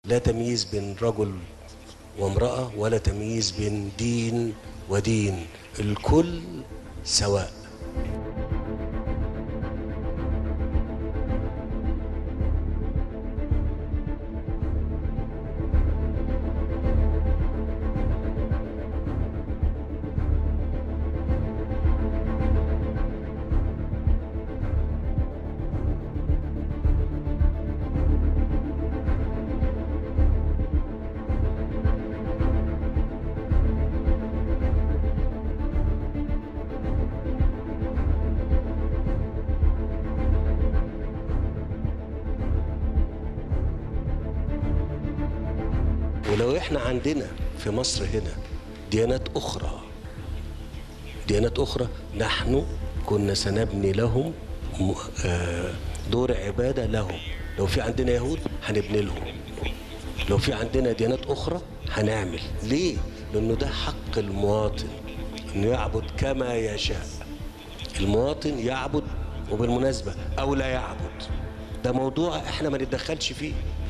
لا تمييز بين رجل وامرأة ولا تمييز بين دين ودين الكل سواء ولو احنا عندنا في مصر هنا ديانات اخرى ديانات اخرى نحن كنا سنبني لهم م- آه، دور عباده لهم لو في عندنا يهود هنبني لهم لو في عندنا ديانات اخرى هنعمل ليه لانه ده حق المواطن انه يعبد كما يشاء المواطن يعبد وبالمناسبه او لا يعبد ده موضوع احنا ما نتدخلش فيه